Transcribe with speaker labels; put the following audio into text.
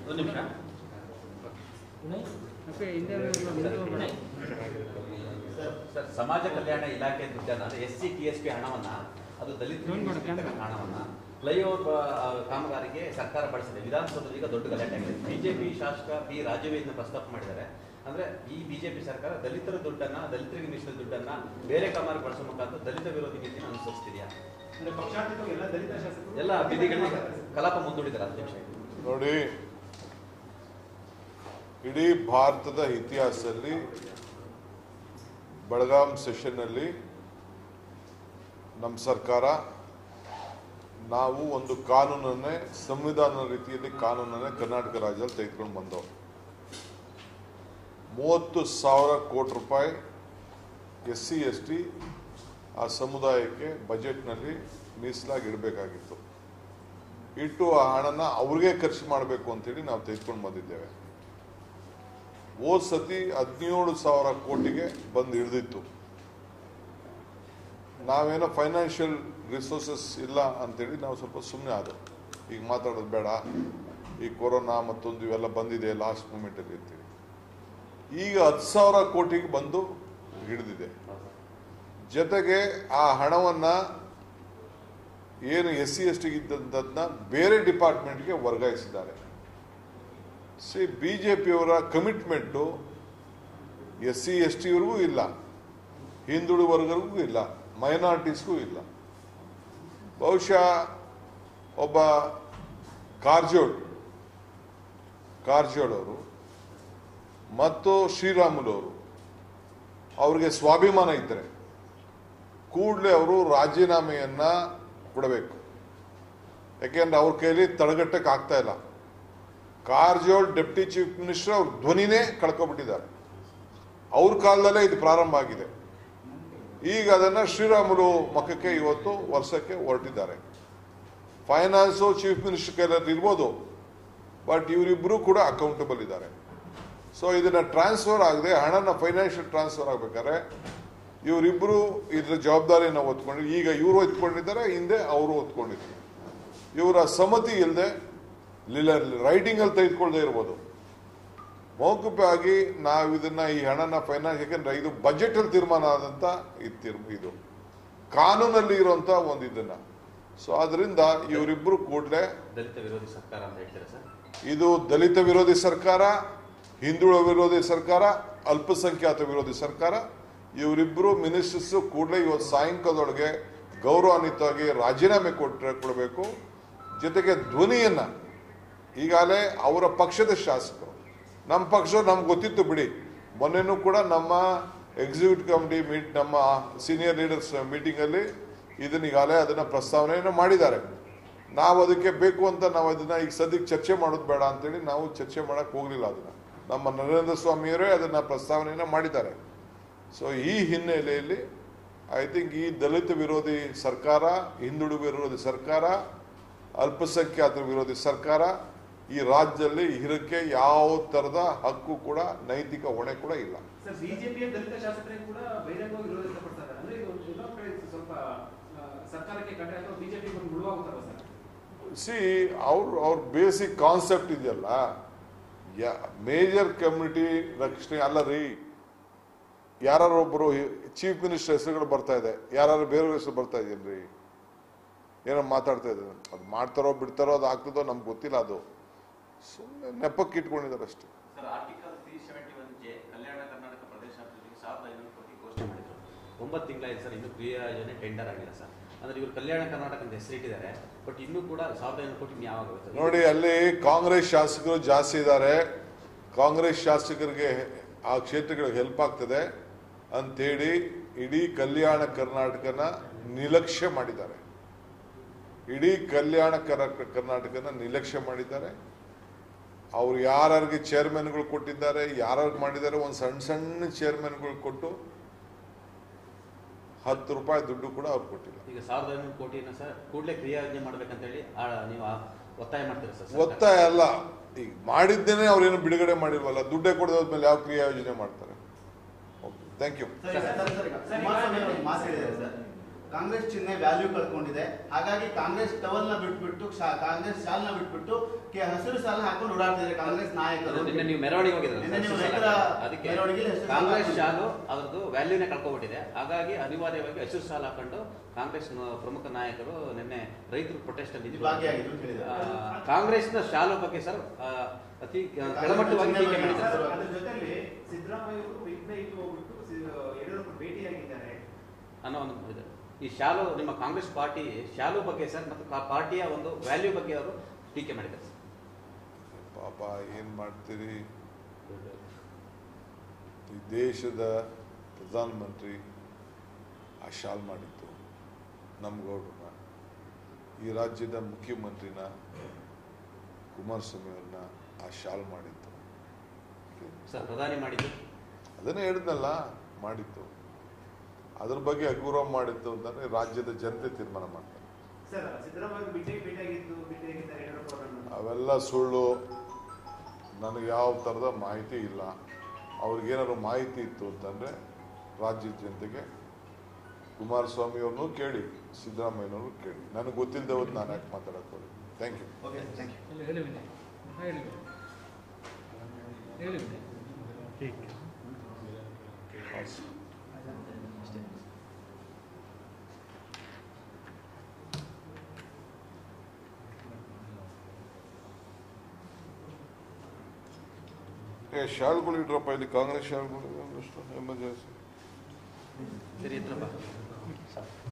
Speaker 1: ಒಂದು ನಿಮಿಷ ಸರ್ ಸಮಾಜ ಕಲ್ಯಾಣ ಇಲಾಖೆ ದುಡ್ಡನ್ನ S C T S P ಹಣವನ್ನ ಅದು ದಲಿತರಿಗೆ ಮೀಸಲಿಟ್ಟಿರ್ತಕ್ಕಂಥ ಹಣವನ್ನ ಫ್ಲೈಓವರ್ ಆ, ಕಾಮಗಾರಿಗೆ ಸರ್ಕಾರ ಬಳಸಿದೆ ವಿಧಾನಸೌಧದಲ್ಲಿ ಈಗ ದೊಡ್ಡ ಗಲಾಟೆ ಆಗಿದೆ ಬಿಜೆಪಿ ಶಾಸಕ ಪಿ ರಾಜವೇ ಇದನ್ನ ಪ್ರಸ್ತಾಪ ಮಾಡಿದ್ದಾರೆ ಅಂದ್ರೆ ಈ ಬಿಜೆಪಿ ಸರ್ಕಾರ ದಲಿತರ ದುಡ್ಡನ್ನ ದಲಿತರಿಗೆ ಮೀಸಲು ದುಡ್ಡನ್ನ ಬೇರೆ ಕಾಮಗಾರಿ ಬಳಸೋ ಮುಖಾಂತರ ದಲಿತ ವಿರೋಧಿ ನೀತಿನ ಅನುಸರಿಸ್ತಿದೆಯಾ
Speaker 2: ಅಂದ್ರೆ ಪಕ್ಷಾತೀತ ಎಲ್ಲ ದಲಿತ ಶಾಸಕರು
Speaker 1: ಎಲ್ಲ ಬೀದಿಗಳಿಗೆ ಕಲಾಪ ಮುಂದೂಡಿದ್ದಾರೆ ಹತ್ತು ನಿಮಿಷ
Speaker 3: ನೋಡಿ ಇಡೀ ಭಾರತದ ಇತಿಹಾಸದಲ್ಲಿ ಬೆಳಗಾಂ ಸೆಷನ್ನಲ್ಲಿ ನಮ್ಮ ಸರ್ಕಾರ ನಾವು ಒಂದು ಕಾನೂನನ್ನೇ ಸಂವಿಧಾನ ರೀತಿಯಲ್ಲಿ ಕಾನೂನನ್ನೇ ಕರ್ನಾಟಕ ರಾಜ್ಯದಲ್ಲಿ ತೆಗೆದುಕೊಂಡು ಬಂದವು ಮೂವತ್ತು ಸಾವಿರ ಕೋಟಿ ರೂಪಾಯಿ ಎಸ್ ಸಿ ಎಸ್ ಟಿ ಆ ಸಮುದಾಯಕ್ಕೆ ಬಜೆಟ್ನಲ್ಲಿ ಮೀಸಲಾಗಿ ಇಡಬೇಕಾಗಿತ್ತು ಇಟ್ಟು ಆ ಹಣನ ಅವ್ರಿಗೆ ಖರ್ಚು ಮಾಡಬೇಕು ಅಂತೇಳಿ ನಾವು ತೆಗೆದುಕೊಂಡು ಬಂದಿದ್ದೇವೆ ಹೋದ್ ಸತಿ ಹದಿನೇಳು ಸಾವಿರ ಕೋಟಿಗೆ ಬಂದು ಹಿಡಿದಿತ್ತು ನಾವೇನೋ ಫೈನಾನ್ಷಿಯಲ್ ರಿಸೋರ್ಸಸ್ ಇಲ್ಲ ಅಂತೇಳಿ ನಾವು ಸ್ವಲ್ಪ ಸುಮ್ಮನೆ ಆದವು ಈಗ ಮಾತಾಡೋದು ಬೇಡ ಈ ಕೊರೋನಾ ಮತ್ತೊಂದು ಇವೆಲ್ಲ ಬಂದಿದೆ ಲಾಸ್ಟ್ ಮೂಮೆಂಟಲ್ಲಿ ಅಂತೇಳಿ ಈಗ ಹತ್ತು ಸಾವಿರ ಕೋಟಿಗೆ ಬಂದು ಹಿಡಿದಿದೆ ಜೊತೆಗೆ ಆ ಹಣವನ್ನ ಏನು ಎಸ್ ಸಿ ಎಸ್ ಟಿಗೆ ಇದ್ದಂಥದ್ದನ್ನ ಬೇರೆ ಡಿಪಾರ್ಟ್ಮೆಂಟ್ಗೆ ವರ್ಗಾಯಿಸಿದ್ದಾರೆ ಸಿ ಬಿ ಜೆ ಪಿಯವರ ಕಮಿಟ್ಮೆಂಟು ಎಸ್ ಸಿ ಎಸ್ ಟಿಯವ್ರಿಗೂ ಇಲ್ಲ ಹಿಂದುಳಿದ ವರ್ಗರಿಗೂ ಇಲ್ಲ ಮೈನಾರಿಟೀಸ್ಗೂ ಇಲ್ಲ ಬಹುಶಃ ಒಬ್ಬ ಕಾರಜೋಳ್ ಕಾರಜೋಳ್ ಅವರು ಮತ್ತು ಶ್ರೀರಾಮುಲು ಅವರು ಅವ್ರಿಗೆ ಸ್ವಾಭಿಮಾನ ಇದ್ದರೆ ಕೂಡಲೇ ಅವರು ರಾಜೀನಾಮೆಯನ್ನ ಕೊಡಬೇಕು ಯಾಕೆಂದ್ರೆ ಅವ್ರ ಕೈಲಿ ತಡೆಗಟ್ಟಕ್ಕೆ ಆಗ್ತಾ ಇಲ್ಲ ಕಾರಜೋಳ್ ಡೆಪ್ಟಿ ಚೀಫ್ ಮಿನಿಸ್ಟರ್ ಅವ್ರ ಧ್ವನಿನೇ ಕಳ್ಕೊಬಿಟ್ಟಿದ್ದಾರೆ ಅವ್ರ ಕಾಲದಲ್ಲೇ ಇದು ಪ್ರಾರಂಭ ಆಗಿದೆ ಈಗ ಅದನ್ನ ಶ್ರೀರಾಮುಲು ಮಖಕ್ಕೆ ಇವತ್ತು ವರ್ಷಕ್ಕೆ ಹೊರಟಿದ್ದಾರೆ ಫೈನಾನ್ಸು ಚೀಫ್ ಮಿನಿಸ್ಟರ್ ಕೈಲಲ್ಲಿ ಇರ್ಬೋದು ಬಟ್ ಇವರಿಬ್ಬರು ಕೂಡ ಅಕೌಂಟಬಲ್ ಇದ್ದಾರೆ ಸೊ ಇದನ್ನ ಟ್ರಾನ್ಸ್ಫರ್ ಆಗದೆ ಹಣನ ಫೈನಾನ್ಷಿಯಲ್ ಟ್ರಾನ್ಸ್ಫರ್ ಆಗ್ಬೇಕಾದ್ರೆ ಇವರಿಬ್ಬರು ಇದ್ರ ಜವಾಬ್ದಾರಿನ ಹೊತ್ಕೊಂಡು ಈಗ ಇವರು ಹೊತ್ಕೊಂಡಿದ್ದಾರೆ ಹಿಂದೆ ಅವರು ಹೊತ್ಕೊಂಡಿದ್ದಾರೆ ಇವರ ಸಮ್ಮತಿ ಇಲ್ಲದೆ ರೈಟಿಂಗ್ ಅಲ್ಲಿ ತೆಗೆದುಕೊಳ್ಳದೆ ಇರ್ಬೋದು ಮೌಖಿಕವಾಗಿ ನಾವು ಇದನ್ನ ಈ ಹಣನ ಫೈನಾನ್ಸ್ ಯಾಕಂದ್ರೆ ಇದು ಬಜೆಟ್ ಅಲ್ಲಿ ತೀರ್ಮಾನ ಆದಂತ ಇದ್ ತೀರ್ಮ- ಇದು ಕಾನೂನಲ್ಲಿ ಇರುವಂತ ಒಂದು ಇದನ್ನ ಸೊ ಅದರಿಂದ ಇವರಿಬ್ಬರು ಕೂಡಲೇ
Speaker 1: ದಲಿತ ವಿರೋಧಿ ಸರ್ಕಾರ ಅಂತ ಹೇಳ್ತೀರಾ ಸರ್
Speaker 3: ಇದು ದಲಿತ ವಿರೋಧಿ ಸರ್ಕಾರ ಹಿಂದುಳಿದ ವಿರೋಧಿ ಸರ್ಕಾರ ಅಲ್ಪಸಂಖ್ಯಾತ ವಿರೋಧಿ ಸರ್ಕಾರ ಇವರಿಬ್ಬರು ಮಿನಿಸ್ಟರ್ಸ್ ಕೂಡಲೇ ಇವತ್ತು ಸಾಯಂಕಾಲದೊಳಗೆ ಗೌರವಾನ್ವಿತವಾಗಿ ರಾಜೀನಾಮೆ ಕೊಟ್ಟರೆ ಕೊಡಬೇಕು ಜೊತೆಗೆ ಧ್ವನಿಯನ್ನ ಈಗಾಗಲೇ ಅವರ ಪಕ್ಷದ ಶಾಸಕರು ನಮ್ಮ ಪಕ್ಷ ನಮ್ಗೆ ಗೊತ್ತಿತ್ತು ಬಿಡಿ ಮೊನ್ನೆನೂ ಕೂಡ ನಮ್ಮ ಎಕ್ಸಿಕ್ಯೂಟಿವ್ ಕಮಿಟಿ ಮೀಟ್ ನಮ್ಮ ಸೀನಿಯರ್ ಲೀಡರ್ಸ್ ಮೀಟಿಂಗಲ್ಲಿ ಇದನ್ನ ಈಗಾಗಲೇ ಅದನ್ನ ಪ್ರಸ್ತಾವನೆಯನ್ನು ಮಾಡಿದ್ದಾರೆ ನಾವು ಅದಕ್ಕೆ ಬೇಕು ಅಂತ ನಾವು ಅದನ್ನ ಈಗ ಸದ್ಯಕ್ಕೆ ಚರ್ಚೆ ಮಾಡೋದು ಬೇಡ ಅಂತೇಳಿ ನಾವು ಚರ್ಚೆ ಮಾಡಕ್ ಹೋಗ್ಲಿಲ್ಲ ಅದನ್ನ ನಮ್ಮ ನರೇಂದ್ರ ಸ್ವಾಮಿಯವರೇ ಅದನ್ನ ಪ್ರಸ್ತಾವನೆಯನ್ನ ಮಾಡಿದ್ದಾರೆ ಸೊ ಈ ಹಿನ್ನೆಲೆಯಲ್ಲಿ ಐ ಥಿಂಕ್ ಈ ದಲಿತ ವಿರೋಧಿ ಸರ್ಕಾರ ಹಿಂದುಳಿದ ವಿರೋಧಿ ಸರ್ಕಾರ ಅಲ್ಪಸಂಖ್ಯಾತರ ವಿರೋಧಿ ಸರ್ಕಾರ ಈ ರಾಜ್ಯದಲ್ಲಿ ಇದಕ್ಕೆ ಯಾವ ತರದ ಹಕ್ಕು ಕೂಡ ನೈತಿಕ ಹೊಣೆ ಕೂಡ ಇಲ್ಲ
Speaker 2: ಸರ್ ಬಿಜೆಪಿಯ ದಲಿತ ಶಾಸಕರೇ ಕೂಡ ಬಹಿರಂಗವಾಗಿ ವಿರೋಧ ವ್ಯಕ್ತಪಡ್ತಾರೆ ಅಂದ್ರೆ ಇದು ಇನ್ನೊಂದ್ ಕಡೆ ಇದು ಸ್ವಲ್ಪ ಆ, ಸರ್ಕಾರಕ್ಕೆ ಕಂಡ್ರೆ ಅಥವಾ ಬಿಜೆಪಿ ಒಂದು ಮುಳುವಾಗುತ್ತಲ್ಲ ಸರ್
Speaker 3: ಸಿ ಅವ್ರ ಅವ್ರ ಬೇಸಿಕ್ ಕಾನ್ಸೆಪ್ಟ್ ಇದೆಯಲ್ಲ ಮೇಜರ್ ಕಮ್ಯುನಿಟಿ ರಕ್ಷಣೆ ಅಲ್ಲ ರೀ ಯಾರು ಒಬ್ಬರು ಚೀಫ್ ಮಿನಿಸ್ಟರ್ ಹೆಸರುಗಳು ಬರ್ತಾ ಇದೆ ಯಾರು ಬೇರೆ ಹೆಸರು ಬರ್ತಾ ಇದೆಯಲ್ರಿ ಏನೋ ಮಾತಾಡ್ತಾ ಇದ್ದಾರೆ ಅದು ಮಾಡ್ತಾರೋ ಬಿಡ್ತಾರೋ ಅದು ಆಗ್ತದೋ ನಮ್ಗೆ ಗೊತ್ತಿಲ್ಲ ಅದು ಸುಮ್ಮನೆ ನೆಪಕ್ಕೆ ಇಟ್ಕೊಂಡಿದ್ದಾರೆ ಅಷ್ಟೇ
Speaker 1: sir article three seventy one J Kalyana Karnataka ಪ್ರದೇಶ ಅಭಿವೃದ್ಧಿಗೆ ಸಾವಿರದ ಐನೂರು ಕೋಟಿ ಘೋಷಣೆ ಮಾಡಿದ್ರು ಒಂಬತ್ತು ತಿಂಗಳಾಗಿದೆ ಸರ್ ಇನ್ನೂ ಕ್ರಿಯಾ ಯೋಜನೆ ಟೆಂಡರ್ ಆಗಿಲ್ಲ ಸರ್ ಅಂದ್ರೆ ಇವರು ಕಲ್ಯಾಣ ಕರ್ನಾಟಕ ಅಂತ ಹೆಸರಿಟ್ಟಿದ್ದಾರೆ ಬಟ್ ಇನ್ನೂ ಕೂಡ ಸಾವಿರದ ಐನೂರು ಕೋಟಿ ಯಾವಾಗ ಆಗುತ್ತೆ
Speaker 3: ನೋಡಿ ಅಲ್ಲಿ ಕಾಂಗ್ರೆಸ್ ಶಾಸಕರು ಜಾಸ್ತಿ ಇದ್ದಾರೆ ಕಾಂಗ್ರೆಸ್ ಶಾಸಕರಿಗೆ ಆ ಕ್ಷೇತ್ರಗಳಿಗೆ ಹೆಲ್ಪ್ ಆಗ್ತದೆ ಅಂತೇಳಿ ಇಡೀ ಕಲ್ಯಾಣ ಕರ್ನಾಟಕನ ನಿರ್ಲಕ್ಷ್ಯ ಮಾಡಿದ್ದಾರೆ ಇಡೀ ಕಲ್ಯಾಣ ಕರ್ನಾಟಕ ಕರ್ನಾಟಕನ ನಿರ್ಲಕ್ಷ್ಯ ಮಾಡಿದ್ದಾರೆ ಅವ್ರು ಯಾರ್ಯಾರಿಗೆ ಚೇರ್ಮನ್ಗಳು ಕೊಟ್ಟಿದ್ದಾರೆ ಯಾರ್ಯಾರು ಮಾಡಿದ್ದಾರೆ ಒಂದು ಸಣ್ಣ ಸಣ್ಣ ಚೇರ್ಮನ್ಗಳು ಕೊಟ್ಟು ಹತ್ತು ರೂಪಾಯಿ ದುಡ್ಡು ಕೂಡ ಅವ್ರು ಕೊಟ್ಟಿಲ್ಲ
Speaker 1: ಈಗ ಸಾವಿರದ ಐನೂರು ಕೋಟಿನ ಸರ್ ಕೂಡಲೇ ಕ್ರಿಯಾ ಯೋಜನೆ ಮಾಡ್ಬೇಕಂತೇಳಿ ಆ, ನೀವು ಆ ಒತ್ತಾಯ ಮಾಡ್ತೀರಾ ಸರ್ ಸರ್ಕಾರ?
Speaker 3: ಒತ್ತಾಯ ಅಲ್ಲ ಈಗ ಮಾಡಿದ್ದೇನೆ ಅವ್ರೇನು ಬಿಡುಗಡೆ ಮಾಡಿಲ್ವಲ್ಲ ದುಡ್ಡೇ ಕೊಡದ ಮೇಲೆ ಯಾವ ಕ್ರಿಯಾ ಯೋಜನೆ ಮಾಡ್ತಾರೆ thank you
Speaker 4: sir, sir, sir, Kumaraswamy ಅವರು ಮಾತು ಹೇಳಿದ್ದಾರೆ ಸರ್ ಕಾಂಗ್ರೆಸ್ ಚಿಹ್ನೆ ವ್ಯಾಲ್ಯೂ ಕಳ್ಕೊಂಡಿದೆ ಹಾಗಾಗಿ ಕಾಂಗ್ರೆಸ್ ಟವಲ್ ನ ಬಿಟ್ಬಿಟ್ಟು ಶಾ- ಕಾಂಗ್ರೆಸ್ ಶಾಲ್ ನ ಬಿಟ್ಬಿಟ್ಟು ಕೆ- ಹಸಿರು ಸಾಲ ಹಾಕೊಂಡು ಓಡಾಡ್ತಿದ್ದಾರೆ ಕಾಂಗ್ರೆಸ್ ನಾಯಕರು
Speaker 1: ನಿನ್ನೆ ನೀವು ಮೆರವಣಿಗೆ
Speaker 4: ನಿನ್ನೆ ನೀವು
Speaker 1: ಹೋಗಿದ್ರಲ್ಲ
Speaker 4: ರೈತರ
Speaker 1: ಅದಕ್ಕೆ
Speaker 4: ಮೆರವಣಿಗೆಯಲ್ಲಿ ಹೆಸರು
Speaker 1: ಕಾಂಗ್ರೆಸ್
Speaker 4: ಸಾಲ
Speaker 1: ಶಾಲು ಅದ್ರದ್ದು ವ್ಯಾಲ್ಯೂನೇ ಕಳ್ಕೊಬಿಟ್ಟಿದೆ ಹಾಗಾಗಿ ಅನಿವಾರ್ಯವಾಗಿ ಹಸಿರು ಸಾಲ ಹಾಕೊಂಡು ಕಾಂಗ್ರೆಸ್ ಪ್ರಮುಖ ನಾಯಕರು ನಿನ್ನೆ ರೈತರು ಪ್ರೊಟೆಸ್ಟ್ ಅಲ್ಲಿ ಇದ್ರು.
Speaker 4: ಭಾಗಿಯಾಗಿದ್ರು ಅಂತ ಹೇಳಿದ್ದಾರೆ.
Speaker 1: ಆ, ಕಾಂಗ್ರೆಸ್ನ ಶಾಲು ಬಗ್ಗೆ ಸರ್ ಆ, ಅತಿ ಕೆಳಮಟ್ಟವಾಗಿ ಟೀಕೆ ಮಾಡಿದ್ದಾರೆ
Speaker 2: ಸರ್, ಅದ್ರ ಜೊತೆಲಿ ಸಿದ್ದರಾಮಯ್ಯ ಅವರು ವಿಘ್ನ ಇಟ್ಟು ಹೋಗ್ಬಿಟ್ಟು ಸಿ- ಯಡಿಯೂರಪ್ಪ ಭೇಟಿಯಾಗಿದ್ದಾರೆ
Speaker 1: ಅನ್ನೋ ಒಂದು ಇದೆ ಈ ಶಾಲು ನಿಮ್ಮ ಕಾಂಗ್ರೆಸ್ ಪಾರ್ಟಿ ಶಾಲು ಬಗ್ಗೆ ಸರ್ ಮತ್ತು ಕಾ- ಪಾರ್ಟಿಯ ಒಂದು ವ್ಯಾಲ್ಯೂ ಬಗ್ಗೆ ಅವರು ಟೀಕೆ ಮಾಡಿದ್ದಾರೆ ಸರ್
Speaker 3: ಪಾಪ ಏನ್ ಮಾಡ್ತೀರಿ ಈ ದೇಶದ ಪ್ರಧಾನಮಂತ್ರಿ ಆ ಶಾಲ್ ಮಾಡಿತ್ತು ನಮ್ಮ ಗೌಡ್ರನ್ನ ಈ ರಾಜ್ಯದ ಮುಖ್ಯಮಂತ್ರಿನ ಕುಮಾರಸ್ವಾಮಿ ಅವ್ರನ್ನ ಆ ಶಾಲ್ ಮಾಡಿತ್ತು
Speaker 1: ಸರ್ ಪ್ರಧಾನಿ ಮಾಡಿದ್ದು
Speaker 3: ಅದನ್ನೇ ಹೇಳಿದ್ನಲ್ಲ ಮಾಡಿತ್ತು ಅದ್ರ ಬಗ್ಗೆ ಅಗೌರವ ಮಾಡಿತ್ತು ಅಂತಂದ್ರೆ ರಾಜ್ಯದ ಜನತೆ ತೀರ್ಮಾನ ಮಾಡ್ತಾರೆ
Speaker 2: ಸರ್ ಸಿದ್ದರಾಮಯ್ಯ ಅವರು ಭೇಟಿ ಭೇಟಿಯಾಗಿದ್ದು ಭೇಟಿಯಾಗಿದ್ದಾರೆ ಯಡಿಯೂರಪ್ಪ ಅವರನ್ನು
Speaker 3: ಅವೆಲ್ಲ ಸುಳ್ಳು ನನಗೆ ಯಾವ ಥರದ ಮಾಹಿತಿ ಇಲ್ಲ ಅವ್ರಿಗೇನಾದ್ರು ಮಾಹಿತಿ ಇತ್ತು ಅಂತಂದರೆ ರಾಜ್ಯದ ಜನತೆಗೆ ಕುಮಾರಸ್ವಾಮಿ ಅವ್ರನ್ನೂ ಕೇಳಿ ಸಿದ್ದರಾಮಯ್ಯನವ್ರು ಕೇಳಿ ನನಗೆ ಗೊತ್ತಿಲ್ಲದೆ ಹೋದ್ ನಾನು ಯಾಕೆ ಮಾತಾಡಕ್ಕೆ ಹೋಗಿ thank you
Speaker 4: okay thank you
Speaker 5: ಹೇಳಿ ಹೇಳಿ ವಿನಯ್. ಹೇಳಿ ವಿನಯ್. ಹೇಳಿ ವಿನಯ್.
Speaker 3: ಏ ಶಾಲ್ಗಳು ಇಡ್ರಪ್ಪ ಇಲ್ಲಿ ಕಾಂಗ್ರೆಸ್ ಶಾಲ್ಗಳು ಎಮರ್ಜೆನ್ಸಿ
Speaker 1: ಸರಿ ಇದ್ರಪ್ಪ